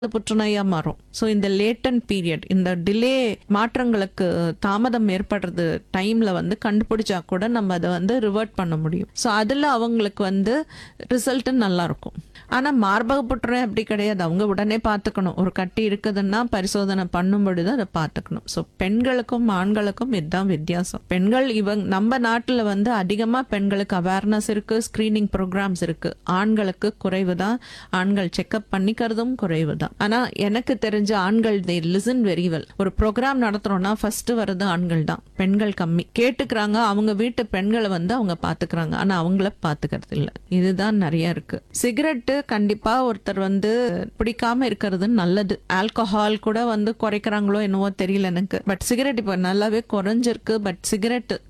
புற்றுநோயா மாறும் ஸோ இந்த லேட்டன் பீரியட் இந்த டிலே மாற்றங்களுக்கு தாமதம் ஏற்படுறது டைம்ல வந்து கண்டுபிடிச்சா கூட நம்ம அதை வந்து ரிவர்ட் பண்ண முடியும் ஸோ அதில் அவங்களுக்கு வந்து ரிசல்ட் நல்லா இருக்கும் ஆனால் மார்பக புற்றுநோய் அப்படி கிடையாது அவங்க உடனே பார்த்துக்கணும் ஒரு கட்டி இருக்குதுன்னா பரிசோதனை பண்ணும் பொழுது அதை பார்த்துக்கணும் ஸோ பெண்களுக்கும் ஆண்களுக்கும் இதுதான் வித்தியாசம் பெண்கள் இவங்க நம்ம நாட்டில் வந்து அதிகமாக பெண்களுக்கு அவேர்னஸ் இருக்கு ஸ்கிரீனிங் ப்ரோக்ராம்ஸ் இருக்கு ஆண்களுக்கு குறைவு தான் ஆண்கள் செக்அப் பண்ணிக்கிறதும் குறைவு தான் ஆனால் எனக்கு தெரிஞ்ச ஆண்கள் தே லிசன் வெரி வெல் ஒரு ப்ரோக்ராம் நடத்துறோம்னா ஃபர்ஸ்ட் வர்றது ஆண்கள் தான் பெண்கள் கம்மி கேட்டுக்கிறாங்க அவங்க வீட்டு பெண்களை வந்து அவங்க பாத்துக்கிறாங்க ஆனா அவங்கள பாத்துக்கிறது இல்ல இதுதான் நிறைய இருக்கு சிகரெட்டு கண்டிப்பா ஒருத்தர் வந்து பிடிக்காம இருக்கிறது நல்லது ஆல்கஹால் கூட வந்து குறைக்கிறாங்களோ என்னவோ தெரியல எனக்கு பட் சிகரெட் இப்போ நல்லாவே குறைஞ்சிருக்கு பட் சிகரெட்